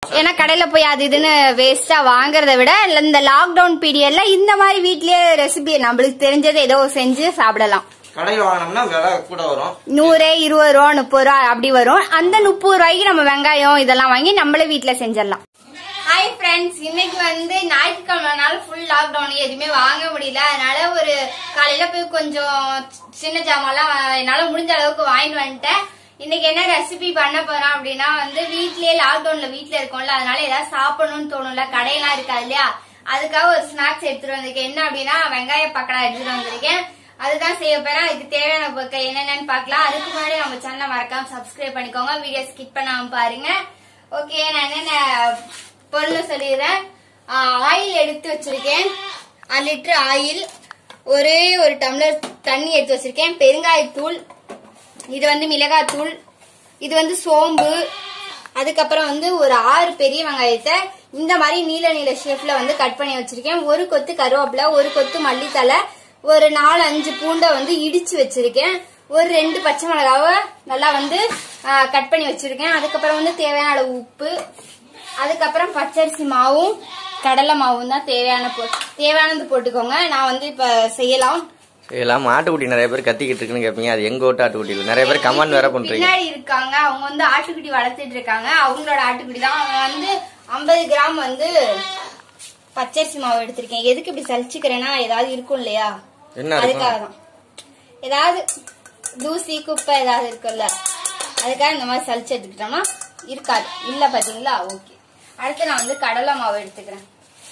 ஏன்னா கடையில போய் அது இதுன்னு வேஸ்டா வாங்குறத விட இல்ல இந்த லாக்டவுன் பீரியட்ல இந்த மாதிரி வீட்லயே ரெசிபி நம்மளுக்கு தெரிஞ்சதை ஏதோ செஞ்சு சாப்பிடலாம் கடையில் வாங்கினோம்னா விலை கூட வரும் நூறு இருபது ரூபா முப்பது ரூபா அப்படி வரும் அந்த முப்பது ரூபாய்க்கு நம்ம வெங்காயம் இதெல்லாம் வாங்கி நம்மளே வீட்ல செஞ்சிடலாம் ஹாய் ஃப்ரெண்ட்ஸ் இன்னைக்கு வந்து ஞாயிற்றுக்கிழமைனால ஃபுல் லாக்டவுன் எதுவுமே வாங்க முடியல அதனால ஒரு காலையில போய் கொஞ்சம் சின்ன ஜாமான்லாம் வா- என்னால முடிஞ்ச அளவுக்கு வாங்கிட்டு வந்துட்டேன் இன்னைக்கு என்ன ரெசிபி பண்ண போறோம் அப்படின்னா வந்து வீட்லயே லாக்டவுன்ல வீட்ல இருக்கோம்ல அதனால ஏதாவது சாப்பிடணும்னு தோணும்ல கடையெல்லாம் இருக்காது இல்லையா அதுக்காக ஒரு ஸ்நாக்ஸ் எடுத்துட்டு வந்திருக்கேன் என்ன அப்படின்னா வெங்காய பக்கடா எடுத்துட்டு வந்திருக்கேன் அதுதான் செய்ய போறேன் அதுக்கு தேவையான பொருட்கள் என்னென்னு பார்க்கலாம் அதுக்கு முன்னாடி நம்ம சேனலை மறக்காம சப்ஸ்கிரைப் பண்ணிக்கோங்க வீடியோ ஸ்கிப் பண்ணாம பாருங்க ஓகே நான் என்னென்ன பொருள் சொல்லிடுறேன் ஆயில் எடுத்து வச்சிருக்கேன் அரை லிட்டர் ஆயில் ஒரே ஒரு டம்ளர் தண்ணி எடுத்து வச்சிருக்கேன் பெருங்காயத்தூள் இது வந்து மிளகாத்தூள் இது வந்து சோம்பு அதுக்கப்புறம் வந்து ஒரு ஆறு பெரிய வெங்காயத்தை இந்த மாதிரி நீல நீல ஷேப்ல வந்து கட் பண்ணி வச்சிருக்கேன் ஒரு கொத்து கருவேப்பிலை ஒரு கொத்து மல்லித்தலை ஒரு நாலு அஞ்சு பூண்டை வந்து இடிச்சு வச்சிருக்கேன் ஒரு ரெண்டு பச்சை மிளகாவை நல்லா வந்து கட் பண்ணி வச்சிருக்கேன் அதுக்கப்புறம் வந்து தேவையான அளவு உப்பு அதுக்கப்புறம் பச்சரிசி மாவும் கடலை மாவும் தான் தேவையான பொ- தேவையானது போட்டுக்கோங்க நான் வந்து இப்ப செய்யலாம் செய்யலாம் ஆட்டுக்குட்டி நிறைய பேர் கத்திக்கிட்டு இருக்குன்னு கேட்பீங்க அது எங்க ஓட்டு ஆட்டுக்குட்டி இல்லை நிறைய பேர் கமெண்ட் வேற பண்றீங்க பின்னாடி இருக்காங்க அவங்க வந்து ஆட்டுக்குட்டி வளர்த்துட்டு இருக்காங்க அவங்களோட ஆட்டுக்குட்டி தான் அவங்க வந்து 50 கிராம் வந்து பச்சரிசி மாவு எடுத்திருக்கேன் எதுக்கு இப்படி சலிச்சுக்கிறேன்னா ஏதாவது இருக்கும் இல்லையா என்ன அதுக்காக இருக்கும் தான் ஏதாவது தூசி குப்பை ஏதாவது இருக்குல்ல அதுக்காக இந்த மாதிரி சலிச்சு எடுத்துக்கிட்டோம்னா இருக்காது இல்ல பாத்தீங்களா ஓகே அடுத்து நான் வந்து கடலை மாவு எடுத்துக்கிறேன்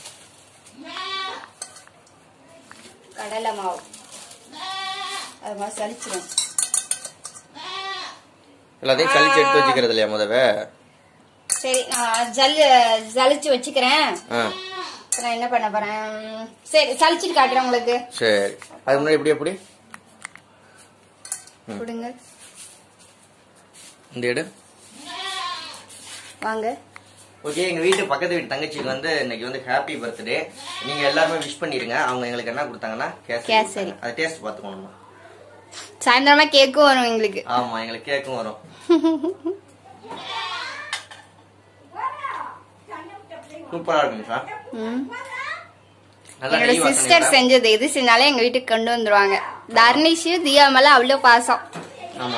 கடலை மாவு அது மாதிரி சலிச்சிடும் எல்லாத்தையும் சளிச்சு எடுத்து வச்சுக்கிறது இல்லையா முதவே சரி நான் ஜல் ஜலிச்சு வச்சுக்கிறேன் ஆ இப்ப நான் என்ன பண்ண போறேன் சரி சலிச்சிட்டு காட்டுறேன் உங்களுக்கு சரி அது முன்னாடி எப்படி எப்படி கொடுங்க இந்த இடு வாங்க ஓகே எங்க வீட்டு பக்கத்து வீட்டு தங்கச்சிக்கு வந்து இன்னைக்கு வந்து ஹாப்பி பர்த்டே நீங்க எல்லாருமே விஷ் பண்ணிருங்க அவங்க எங்களுக்கு என்ன கொடுத்தாங்கன்னா கேசரி கேசரி. கொடுத்தாங்க. அது டேஸ்ட் பாத்துக்கணும் சாயந்தரமா கேக்கும் வரும் எங்களுக்கு ஆமா எங்களுக்கு கேக்கும் வரும் சூப்பரா இருக்குங்க சார் ம். நல்லா என்னோட நெய் வாசனை சிஸ்டர் இல்ல? செஞ்சது எது செஞ்சாலும் எங்க வீட்டுக்கு கொண்டு வந்துருவாங்க தர்னிஷ் தியா மேல அவ்வளவு பாசம் ஆமா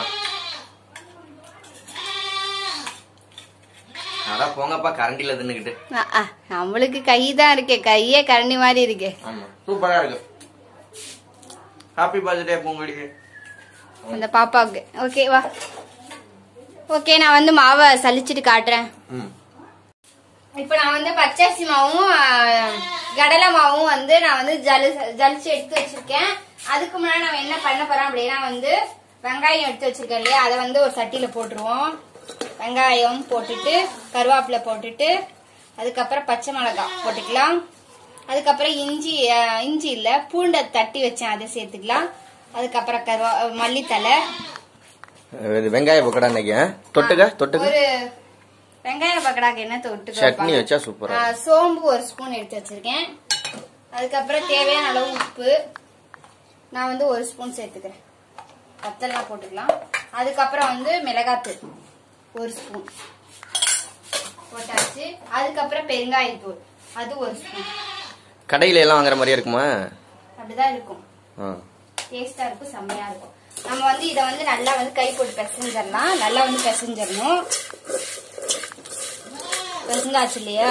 அதான் போங்கப்பா கரண்டில தின்னுக்கிட்டு ஆ, ஆ, நம்மளுக்கு கை தான் இருக்கே கையே கரண்டி மாதிரி இருக்கே ஆமா சூப்பரா இருக்கு ஹாப்பி பர்த்டே பொங்கலுக்கு அந்த பாப்பாவுக்கு ஓகே வா ஓகே நான் வந்து மாவை சலிச்சிட்டு காட்டுறேன் ம் இப்போ நான் வந்து பச்சரிசி மாவும் ஆ, கடலை மாவும் வந்து நான் வந்து ஜலி ஜலிச்சு எடுத்து வச்சிருக்கேன் அதுக்கு முன்னாடி நம்ம என்ன பண்ண போறோம் அப்படின்னா வந்து வெங்காயம் எடுத்து வச்சிருக்கேன் இல்லையா அதை வந்து ஒரு சட்டியில போட்டுருவோம் வெங்காயம் போட்டுட்டு கருவேப்பிலை போட்டுட்டு அதுக்கப்புறம் பச்சை மிளகாய் போட்டுக்கலாம் அதுக்கப்புறம் இஞ்சி ஆ, இஞ்சி இல்ல பூண்டை தட்டி வச்சேன் அதை சேர்த்துக்கலாம் அதுக்கப்புறம் கருவா மல்லித்தலை இது வெங்காய பக்கடா இன்னைக்கு ஆ? தொட்டுக்க தொட்டுக்க ஒரு வெங்காய பக்கடாக்கு என்ன தொட்டுக்க சட்னி வைப்பாங்க? வச்சா சூப்பரா ஆ, சோம்பு ஒரு ஸ்பூன் எடுத்து வச்சிருக்கேன் அதுக்கப்புறம் தேவையான அளவு உப்பு நான் வந்து ஒரு ஸ்பூன் சேர்த்துக்கிறேன் பத்தெல்லாம் போட்டுக்கலாம் அதுக்கப்புறம் வந்து மிளகாத்தூள் ஒரு ஸ்பூன் போட்டாச்சு அதுக்கப்புறம் பெருங்காயத்தூள் அது ஒரு ஸ்பூன் கடையில எல்லாம் வாங்குற மாதிரியே இருக்குமா அப்படிதான் இருக்கும் ஆ. டேஸ்டா இருக்கும் செம்மையா இருக்கும் நம்ம வந்து இதை வந்து நல்லா வந்து கை போட்டு பிசைஞ்சிடலாம் நல்லா வந்து பிசைஞ்சிடணும் பிசைஞ்சாச்சு இல்லையா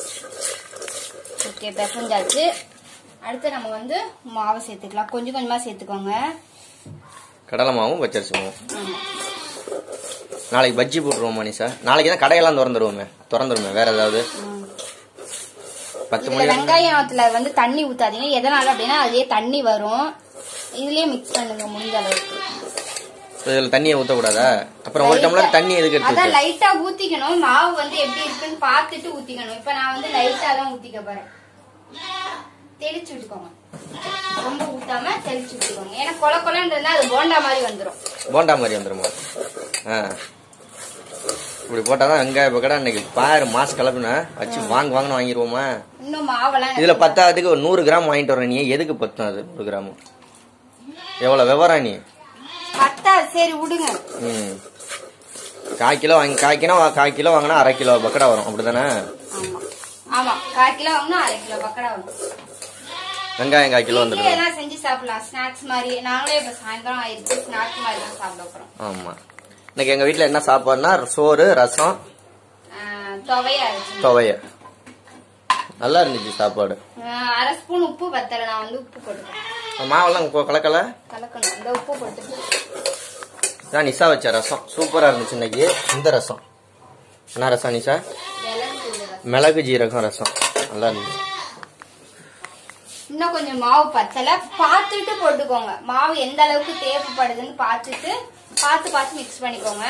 ஓகே பிசைஞ்சாச்சு அடுத்து நம்ம வந்து மாவு சேர்த்துக்கலாம் கொஞ்சம் கொஞ்சமா சேர்த்துக்கோங்க கடலை மாவும் பச்சரிசி மாவும் ஆமா. நாளைக்கு பஜ்ஜி போட்டுருவோம் மணிஷா நாளைக்கு தான் கடையெல்லாம் திறந்துருவோமே திறந்துருமே வேற ஏதாவது ம். பத்து இதுல மணி வரைக்கும் வெங்காயத்துல வந்து தண்ணி ஊத்தாதீங்க எதனால அப்படின்னா அதுலயே தண்ணி வரும் இதுலயே மிக்ஸ் பண்ணுங்க முடிஞ்ச அளவுக்கு இதுல தண்ணியை ஊத்தக்கூடாதா அப்புறம் ஒரு டம்ளர் தண்ணி எதுக்கு எடுத்து அதான் வச்ச? லைட்டா ஊத்திக்கணும் மாவு வந்து எப்படி இருக்குன்னு பார்த்துட்டு ஊத்திக்கணும் இப்ப நான் வந்து லைட்டா தான் ஊத்திக்க போறேன் தெளிச்சு விட்டுக்கோங்க ரொம்ப ஊத்தாம தெளிச்சு விட்டுக்கோங்க ஏன்னா கொல கொலன்னு இருந்தா அது போண்டா மாதிரி வந்துரும் போண்டா மாதிரி வந்துருமா ஆ இப்படி போட்டாதான் வெங்காய பக்கடா இன்னைக்கு பாரு மாசு கலப்புனா வச்சு வாங்க வாங்கன்னு வாங்கிடுவோமா இன்னும் மாவெல்லாம் இதுல பத்தாவதுக்கு ஒரு நூறு கிராம் வாங்கிட்டு வரேன் நீ எதுக்கு பத்தும் அது நூறு கிராம் எவ்வளவு விவரம் நீ பத்தா சரி விடுங்க ம் கால் கிலோ வாங்கி கால் கிலோ கால் கிலோ வாங்கினா அரை கிலோ பக்கடா வரும் அப்படிதானே ஆமா ஆமா கால் கிலோ வாங்கினா அரை கிலோ பக்கடா வரும் வெங்காயம் கால் கிலோ வீட்லயே வந்துடுது எல்லாம் செஞ்சு சாப்பிடலாம் ஸ்நாக்ஸ் மாதிரி நாங்களே இப்ப சாயந்தரம் ஆயிடுச்சு ஸ்நாக்ஸ் மாதிரி தான் சாப்பிட போறோம் ஆமா இன்னைக்கு எங்க வீட்ல என்ன சாப்பாடுனா சோறு ரசம் ஆஹ் துவைய அரைச்சு துவைய நல்லா இருந்துச்சு சாப்பாடு ஆஹ் அரை ஸ்பூன் உப்பு பத்தல நான் வந்து உப்பு போட்டுக்கிறேன் மாவெல்லாம் கொ- கலக்கல கலக்கணும் இந்த உப்பு போட்டுட்டு தான் நிஷா வச்ச ரசம் சூப்பரா இருந்துச்சு இன்னைக்கு இந்த ரசம் என்ன ரசம் நிஷா மிளகு தூள் ரசம். மிளகு ஜீரகம் ரசம் நல்லா இருந்துச்சு இன்னும் கொஞ்சம் மாவு பத்தல பார்த்துட்டு போட்டுக்கோங்க மாவு எந்த அளவுக்கு தேவைப்படுதுன்னு பார்த்துட்டு பார்த்து பார்த்து மிக்ஸ் பண்ணிக்கோங்க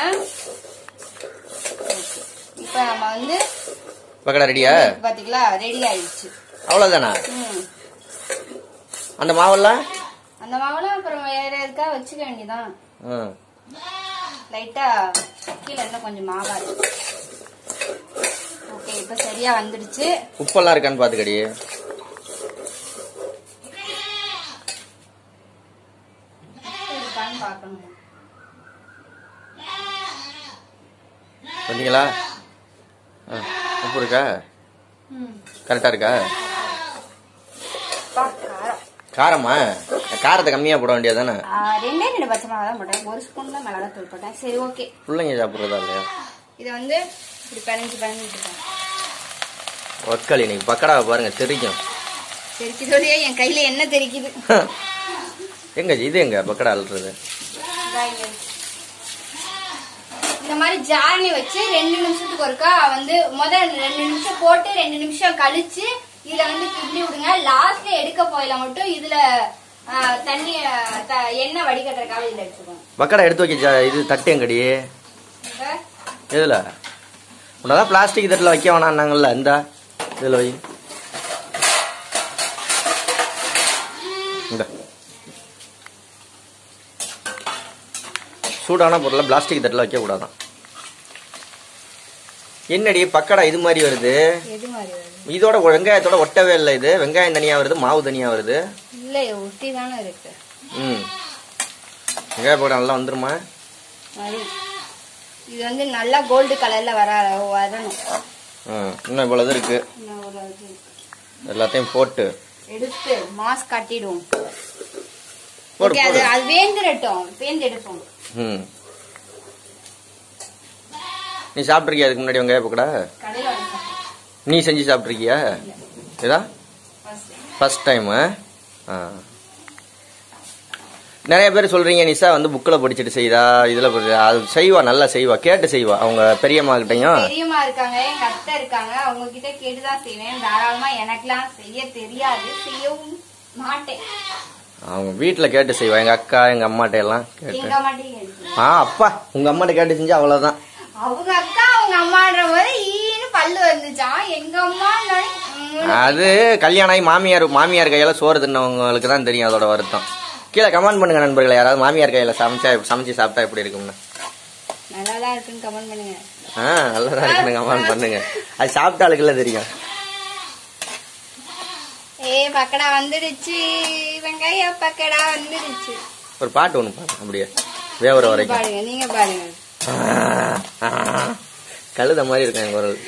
இப்ப நம்ம வந்து பக்கடா ரெடியா பாத்தீங்களா ரெடி ஆயிடுச்சு அவ்வளவுதானா ம். அந்த மாவெல்லாம் அந்த மாவுலாம் அப்புறம் வேற எதுக்கா வச்சுக்க வேண்டியதான் ம். லைட்டா கீழே இன்னும் கொஞ்சம் மாவா இருக்கு ஓகே இப்ப சரியா வந்துடுச்சு உப்பெல்லாம் இருக்கான்னு பாத்துக்கடி இருக்கான்னு பார்க்கணும் பார்த்தீங்களா ஆ, உப்பு இருக்கா ம். கரெக்டா இருக்கா பா, காரம் காரமா காரத்தை கம்மியா போட வேண்டியதானே ஆ, ரெண்டே ரெண்டு பச்சை மிளகா தான் போட்டேன் ஒரு ஸ்பூன் தான் மிளகா தூள் போட்டேன் சரி ஓகே பிள்ளைங்க சாப்பிட்றதா இல்லையா இதை வந்து இப்படி பிணைஞ்சு பிணைஞ்சு இருக்கேன் ஒக்கல் இன்னைக்கு பக்கடாவை பாருங்க தெரிக்கும் தெரிக்குதோடய என் கையில என்ன தெரிக்குது எங்க இது எங்க பக்கடா அழுறது இதா இங்க இருக்கு. இந்த மாதிரி ஜாரணி வச்சு ரெண்டு நிமிஷத்துக்கு ஒருக்கா வந்து முதல் ரெண்டு நிமிஷம் போட்டு ரெண்டு நிமிஷம் கழிச்சு இதுல வந்து கிண்டி விடுங்க லாஸ்ட்ல எடுக்க போயில மட்டும் இதுல ஆ, தண்ணி ஆ, த- எண்ணெய் வடிகட்டுறதுக்காக இதுல எடுத்துக்கோங்க பக்கடா எடுத்து வைக்க ஜா- இது தட்டு எங்கடி இப்ப எதுல உன்னதான் பிளாஸ்டிக் தட்டில் வைக்க வேணான்னாங்கல்ல இந்த இதுல வை இந்த சூடான பொருளை பிளாஸ்டிக் தட்டில் வைக்க கூடாதான் என்னடி பக்கடா இது மாதிரி வருது எது மாதிரி வருது இதோட வெங்காயத்தோட ஒட்டவே இல்லை இது வெங்காயம் தனியா வருது மாவு தனியா வருது இல்ல ஒட்டி தானே இருக்கு ம் வெங்காய பக்கடா நல்லா வந்துருமா அது இது வந்து நல்லா கோல்டு கலர்ல வர வரணும் ம் இன்னும் இவ்வளவு இருக்கு இன்னும் ஒரு இது இருக்கு. எல்லாத்தையும் போட்டு எடுத்து மாஸ்க் கட்டிடுவோம் போடு ஓகே அது போடு அது வேந்துடட்டும் வேந்து எடுப்போம் ம் நீ சாப்பிட்ருக்கியா அதுக்கு முன்னாடி வெங்காய பக்கடா கடையில வாங்கி சாப்பிடுவோம். நீ செஞ்சு சாப்பிட்ருக்கியா இதா First. ஃபர்ஸ்ட் டைமு ஆ நிறைய பேர் சொல்றீங்க நிஷா வந்து புக்கில் படிச்சுட்டு செய்தா இதில் அது செய்வா நல்லா செய்வா கேட்டு செய்வா அவங்க பெரியம்மா கிட்டையும் பெரியம்மா இருக்காங்க எங்க அத்தை இருக்காங்க அவங்க கிட்ட கேட்டுதான் செய்வேன் தாராளமா எனக்கெல்லாம் செய்ய தெரியாது செய்யவும் மாட்டேன் அவங்க வீட்டில் கேட்டு செய்வா எங்கள் அக்கா எங்கள் அம்மாட்ட எல்லாம் கேட்டு எங்க அம்மாட்டையும் கேட்டு ஆ அப்பா உங்கள் அம்மாட்ட கேட்டு செஞ்சா அவ்வளோதான் அவங்க அக்கா அவங்க அம்மான்ற போது ஈன்னு பல்லு வந்துச்சான் எங்க அம்மா அது கல்யாணம் ஆகி மாமியார் மாமியார் கையால சோறு தின்னவங்களுக்கு தான் தெரியும் அதோட வருத்தம் கீழே கமெண்ட் பண்ணுங்க நண்பர்களே யாராவது மாமியார் கையில சமைச்சா சமைச்சு சாப்பிட்டா எப்படி இருக்கும்னு நல்லாதான் இருக்குன்னு கமெண்ட் பண்ணுங்க ஆ நல்லதா இருக்குன்னு கமெண்ட் பண்ணுங்க அது சாப்பிட்ட ஆளுக்குள்ள தெரியும் ஏ பக்கடா வந்துடுச்சு வெங்காய பக்கடா வந்துடுச்சு ஒரு பாட்டு ஒன்று பாருங்க அப்படியே வேவர வரைக்கும் பாருங்க நீங்க பாருங்க கழுத மாதிரி இருக்கும் எங்க குரல்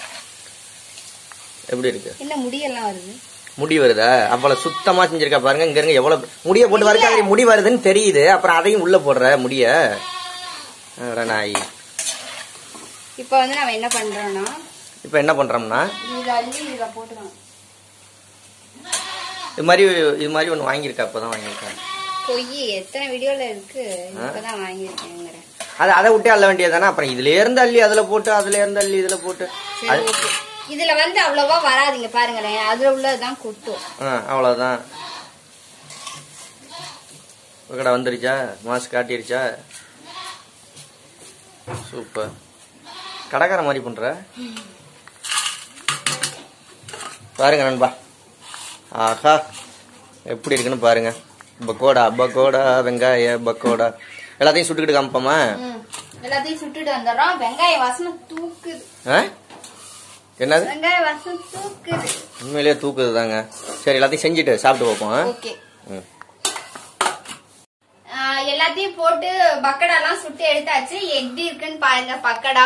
எப்படி இருக்கு என்ன முடியெல்லாம் வருது முடி வருதா அவ்வளவு சுத்தமா செஞ்சிருக்கா பாருங்க இங்க இருங்க எவ்வளவு முடிய போட்டு வரைக்கும் முடி வருதுன்னு தெரியுது அப்புறம் அதையும் உள்ள போடுற முடிய அட நாய் இப்ப வந்து நம்ம என்ன பண்றோம்னா இப்ப என்ன பண்றோம்னா இத அள்ளி இதுல போட்டுக்கணும் இது மாதிரி இது மாதிரி ஒன்று வாங்கியிருக்கா அப்பதான் வாங்கியிருக்கா பொய் எத்தனை வீடியோல இருக்கு இப்பதான் வாங்கியிருக்கேங்கிறேன் அது அதை விட்டு அள்ள வேண்டியதானே அப்புறம் இதுல இருந்து அள்ளி அதுல போட்டு அதுல இருந்து அள்ளி இதுல போட்டு சரி ஓகே இதுல வந்து அவ்வளவா வராதுங்க பாருங்களேன் அதுல உள்ளதுதான் கொட்டும் ஆ அவ்வளவுதான் கடை வந்துருச்சா மாஸ்க் காட்டிருச்சா சூப்பர் கடைக்கார மாதிரி பண்ற பாருங்க நண்பா ஆஹா எப்படி இருக்குன்னு பாருங்க பக்கோடா பக்கோடா வெங்காய பக்கோடா எல்லாத்தையும் சுட்டுக்கிட்டு காமிப்போமா ம். எல்லாத்தையும் சுட்டுட்டு வந்துடுறோம் வெங்காய வாசனை தூக்குது ஆ? என்னது வெங்காய வாசனை தூக்குது உண்மையிலேயே தூக்குது தாங்க சரி எல்லாத்தையும் செஞ்சுட்டு சாப்பிட்டு பார்ப்போம் ஆ? ஓகே ம் ஆஹ் எல்லாத்தையும் எல்லாத்தையும் போட்டு பக்கடாலாம் சுட்டு எடுத்தாச்சு எப்படி இருக்குன்னு பாருங்க பக்கடா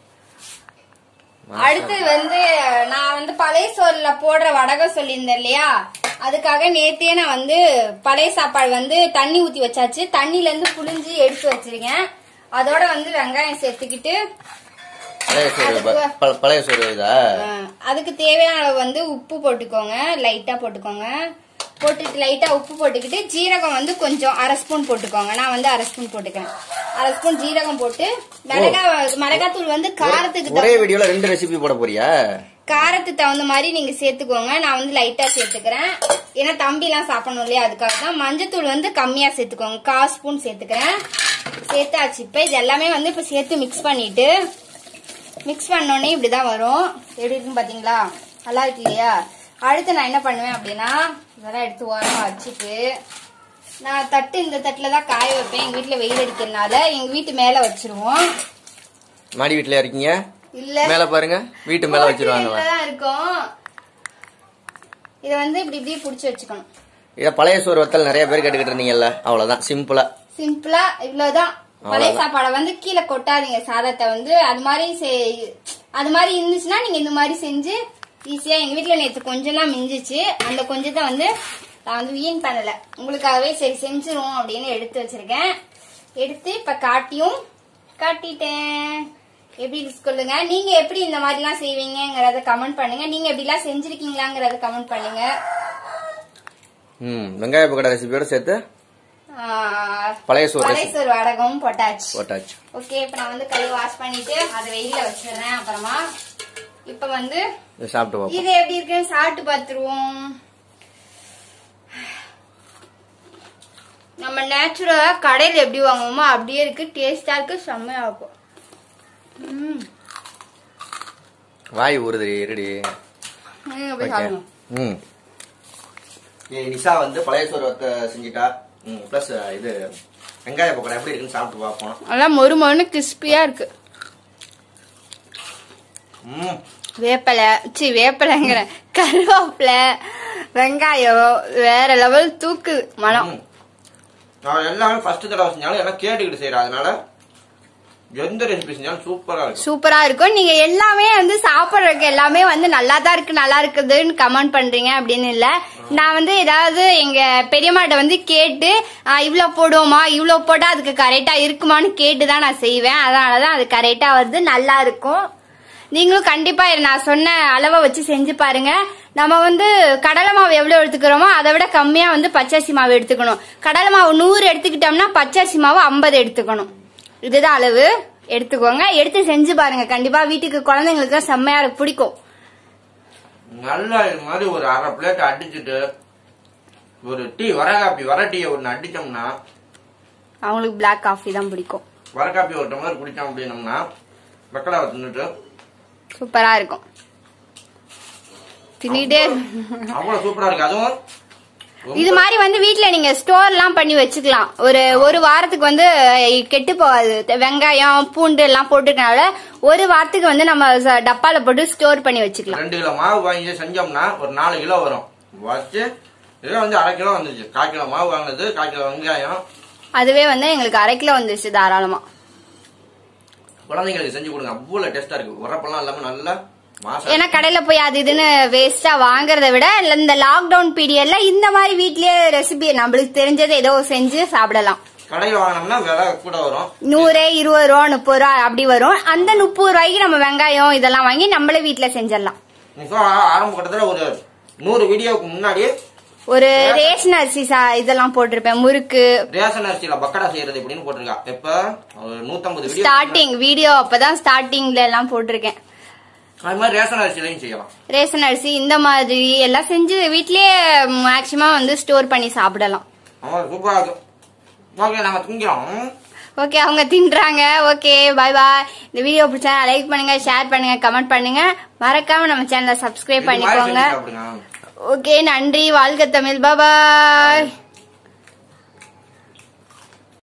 அடுத்து வந்து நான் வந்து பழைய சோறுல போடுற வடகம் சொல்லியிருந்தேன் இல்லையா அதுக்காக நேத்தே நான் வந்து பழைய சாப்பாடு வந்து தண்ணி ஊத்தி வச்சாச்சு தண்ணில இருந்து புழிஞ்சு எடுத்து வச்சிருக்கேன் அதோட வந்து வெங்காயம் சேர்த்துக்கிட்டு பழைய சோறு ப- ப- பழைய சோறு இதா அஹ், அதுக்கு தேவையான அளவு வந்து உப்பு போட்டுக்கோங்க லைட்டா போட்டுக்கோங்க போட்டுட்டு லைட்டா உப்பு போட்டுக்கிட்டு ஜீரகம் வந்து கொஞ்சம் அரை ஸ்பூன் போட்டுக்கோங்க நான் வந்து அரை ஸ்பூன் போட்டுக்கிறேன் அரை ஸ்பூன் ஜீரகம் போட்டு மிளகா மிளகாத்தூள் வந்து காரத்துக்கு ஒரே வீடியோல ரெண்டு ரெசிபி போட போறியா காரத்துக்கு தகுந்த மாதிரி நீங்க சேர்த்துக்கோங்க நான் வந்து லைட்டா சேர்த்துக்கிறேன் ஏன்னா தம்பி எல்லாம் சாப்பிடணும் இல்லையா அதுக்காக தான் மஞ்சத்தூள் வந்து கம்மியா சேர்த்துக்கோங்க கால் ஸ்பூன் சேர்த்துக்கிறேன் சேர்த்தாச்சு இப்ப இது எல்லாமே வந்து இப்ப சேர்த்து மிக்ஸ் பண்ணிட்டு மிக்ஸ் பண்ணோடனே இப்படிதான் வரும் எப்படி இருக்குன்னு பாத்தீங்களா நல்லா இருக்கு இல்லையா அடுத்து நான் என்ன பண்ணுவேன் அப்படின்னா இதெல்லாம் எடுத்து ஓரமா வச்சுட்டு நான் தட்டு இந்த தட்டுல தான் காய வைப்பேன் எங்க வீட்டுல வெயில் அடிக்கிறதுனால எங்க வீட்டு மேல வச்சிருவோம் மாடி வீட்டுல இருக்கீங்க இல்ல மேல பாருங்க வீட்டு மேல வச்சிருவாங்களா தான் இருக்கும் இத வந்து இப்படி இப்படி புடிச்சு வச்சுக்கணும் இத பழைய சோறு வத்தல் நிறைய பேர் கேட்டுக்கிட்டு இருந்தீங்கல்ல அவ்வளவுதான் சிம்பிளா சிம்பிளா இவ்வளவுதான் பழைய அவ்வளவுதான். சாப்பாடை வந்து கீழே கொட்டாதீங்க சாதத்தை வந்து அது மாதிரி செய்- அது மாதிரி இருந்துச்சுன்னா நீங்க இந்த மாதிரி செஞ்சு ஈஸியா எங்க வீட்ல நேத்து கொஞ்சம் தான் மிஞ்சிச்சு அந்த கொஞ்சத்தை வந்து நான் வந்து வீண் பண்ணல உங்களுக்காகவே சரி செஞ்சிரும் அப்படின்னு எடுத்து வச்சிருக்கேன் எடுத்து இப்ப காட்டியும் காட்டிட்டேன் எப்படி இருக்கு சொல்லுங்க நீங்க எப்படி இந்த மாதிரி எல்லாம் செய்வீங்கங்கறத கமெண்ட் பண்ணுங்க நீங்க எப்படி எல்லாம் செஞ்சிருக்கீங்களாங்கறத கமெண்ட் பண்ணுங்க ம் வெங்காய பக்கடா ரெசிபியோட சேர்த்து ஆஹ், பழைய சோறு பழைய சோறு வடகமும் போட்டாச்சு போட்டாச்சு ஓகே இப்ப நான் வந்து கை வாஷ் பண்ணிட்டு அதை வெயில வச்சிடுறேன் அப்புறமா இப்ப வந்து இதை சாப்பிட்டு பார்ப்போம் இது எப்படி இருக்குன்னு சாப்பிட்டு பார்த்துருவோம் நம்ம நேச்சுரலா கடையில எப்படி வாங்குவோமோ அப்படியே இருக்கு டேஸ்டா இருக்கு செம்மையா இருக்கும் ம். வாய் ஊறுது இருடி நீங்க போய் ஓகே சாப்பிடுங்க ம் ஏய், நிஷா வந்து பழைய சோறு வத்த செஞ்சிட்டா ம் ப்ளஸ் இது வெங்காய பக்கடா எப்படி இருக்குன்னு சாப்பிட்டு பார்ப்போம் நல்லா மொறு மொறுன்னு கிறிஸ்பியா இருக்கு ம் வேப்பலை சி வேப்பலைங்கிற கருவேப்பிலை வெங்காயம் வேற லெவல் தூக்கு மனம் ம். நான் எல்லாமே ஃபர்ஸ்ட் தடவை செஞ்சாலும் எல்லாம் கேட்டுக்கிட்டு செய்யறேன் அதனால எந்த ரெசிபி செஞ்சாலும் சூப்பரா இருக்கும் சூப்பரா இருக்கும் நீங்க எல்லாமே வந்து சாப்பிடுறதுக்கு எல்லாமே வந்து நல்லா தான் இருக்கு நல்லா இருக்குதுன்னு கமெண்ட் பண்றீங்க அப்படின்னு இல்ல நான் வந்து ஏதாவது எங்க பெரியம்மாட்ட வந்து கேட்டு ஆ, இவ்வளவு போடுவோமா இவ்வளவு போட்டா அதுக்கு கரெக்டா இருக்குமான்னு கேட்டு தான் நான் செய்வேன் அதனாலதான் அது கரெக்டா வருது நல்லா இருக்கும் நீங்களும் கண்டிப்பா நான் சொன்ன அளவை வச்சு செஞ்சு பாருங்க நம்ம வந்து கடலை மாவு எவ்வளவு எடுத்துக்கிறோமோ அதை விட கம்மியா வந்து பச்சரிசி மாவு எடுத்துக்கணும் கடலை மாவு நூறு எடுத்துக்கிட்டோம்னா பச்சரிசி மாவு ஐம்பது எடுத்துக்கணும் இதுதான் அளவு எடுத்துக்கோங்க எடுத்து செஞ்சு பாருங்க கண்டிப்பா வீட்டுக்கு குழந்தைங்களுக்கு செம்மையா இருக்கு பிடிக்கும் நல்லா இது மாதிரி ஒரு அரை பிளேட் அடிச்சுட்டு ஒரு டீ வர காப்பி வர டீயை ஒன்று அடிச்சோம்னா அவங்களுக்கு பிளாக் காஃபி தான் பிடிக்கும் வர காப்பி ஒரு டம்ளர் குடிச்சோம் அப்படின்னம்னா பக்கடாவை தின்னுட்டு சூப்பரா இருக்கும் தின்னுட்டே அவ்வளவு சூப்பரா இருக்கு அதுவும் ரொம்ப- இது மாதிரி வந்து வீட்ல நீங்க ஸ்டோர் எல்லாம் பண்ணி வச்சுக்கலாம் ஒரு ஒரு வாரத்துக்கு வந்து கெட்டு போகாது வெங்காயம் பூண்டு எல்லாம் போட்டுக்கனால ஒரு வாரத்துக்கு வந்து நம்ம ச- டப்பால போட்டு ஸ்டோர் பண்ணி வச்சுக்கலாம் ரெண்டு கிலோ மாவு வாங்கி செஞ்சோம்னா ஒரு நாலு கிலோ வரும் வச்சு இதே வந்து அரை கிலோ வந்துச்சு கால் கிலோ மாவு வாங்கினது கால் கிலோ வெங்காயம் அதுவே வந்து எங்களுக்கு அரை கிலோ வந்துருச்சு தாராளமா குழந்தைங்களுக்கு செஞ்சு கொடுங்க அவ்வளவு டேஸ்டா இருக்கு உரப்பெல்லாம் இல்லாம நல்லா மாசம் ஏன்னா கடையில போய் அது இதுன்னு வேஸ்டா வாங்குறத விட இல்ல இந்த லாக்டவுன் பீரியட்ல இந்த மாதிரி வீட்லயே ரெசிபி நம்மளுக்கு தெரிஞ்சதை ஏதோ செஞ்சு சாப்பிடலாம் கடையில் வாங்கினோம்னா விலை கூட வரும் நூறு இருபது ரூபா முப்பது ரூபா அப்படி வரும் அந்த முப்பது ரூபாய்க்கு நம்ம வெங்காயம் இதெல்லாம் வாங்கி நம்மளே வீட்ல செஞ்சிடலாம் இப்போ ஆரம்ப கட்டத்துல ஒரு நூறு வீடியோவுக்கு முன்னாடி ஒரு ரேஷன் அரிசி சா- இதெல்லாம் போட்டிருப்பேன் முறுக்கு ரேஷன் அரிசியில பக்கடா செய்யறது எப்படின்னு போட்டிருக்கா இப்ப ஒரு நூத்தம்பது வீடியோ ஸ்டார்டிங் வீடியோ அப்பதான் ஸ்டார்டிங்ல எல்லாம் போட்டிருக்கேன் அது மாதிரி ரேஷன் அரிசிலையும் செய்யலாம் ரேஷன் அரிசி இந்த மாதிரி எல்லாம் செஞ்சு வீட்லயே மேக்சிமம் வந்து ஸ்டோர் பண்ணி சாப்பிடலாம் ஆமா சூப்பரா இருக்கும் ஓகே நாங்க தூங்கிறோம் ஓகே அவங்க தின்றாங்க ஓகே பாய் பாய் இந்த வீடியோ பிடிச்சா லைக் பண்ணுங்க ஷேர் பண்ணுங்க கமெண்ட் பண்ணுங்க மறக்காம நம்ம சேனலை சப்ஸ்கிரைப் இது மாதிரி பண்ணிக்கோங்க செஞ்சு சாப்பிடுங்க ஓகே நன்றி வாழ்க தமிழ் பாய்